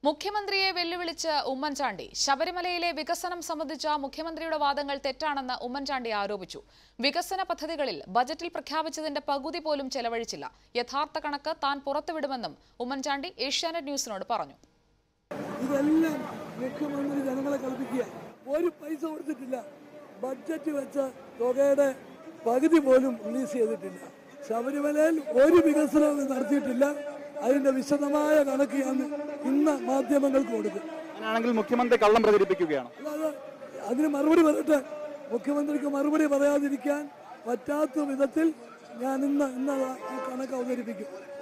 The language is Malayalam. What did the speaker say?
മുഖ്യമന്ത്രിയെ വെല്ലുവിളിച്ച് ഉമ്മൻചാണ്ടി ശബരിമലയിലെ വികസനം സംബന്ധിച്ച മുഖ്യമന്ത്രിയുടെ വാദങ്ങൾ തെറ്റാണെന്ന് ഉമ്മൻചാണ്ടി ആരോപിച്ചു വികസന പദ്ധതികളിൽ ബജറ്റിൽ പ്രഖ്യാപിച്ചതിന്റെ പകുതി പോലും ചെലവഴിച്ചില്ല യഥാർത്ഥ കണക്ക് താൻ പുറത്തുവിടുമെന്നും ഉമ്മൻചാണ്ടി ഏഷ്യാനെറ്റ് ന്യൂസിനോട് പറഞ്ഞു ഇതെല്ലാം മുഖ്യമന്ത്രി ജനങ്ങളെ കളിപ്പിക്കുക ഒരു പൈസ കൊടുത്തിട്ടില്ല ബഡ്ജറ്റ് വെച്ച തുകയുടെ പകുതി പോലും റിലീസ് ചെയ്തിട്ടില്ല ശബരിമലയിൽ ഒരു വികസനവും നടത്തിയിട്ടില്ല അതിന്റെ വിശദമായ കണക്ക് ഞാൻ ഇന്ന് മാധ്യമങ്ങൾക്ക് കൊടുക്കും അങ്ങനെയാണെങ്കിൽ മുഖ്യമന്ത്രി കള്ളം പ്രചരിപ്പിക്കുകയാണ് അല്ലാതെ അതിന് മറുപടി പറയട്ടെ മുഖ്യമന്ത്രിക്ക് മറുപടി പറയാതിരിക്കാൻ പറ്റാത്ത വിധത്തിൽ ഞാൻ ഇന്ന് ഇന്ന് ആ കണക്ക് അവതരിപ്പിക്കും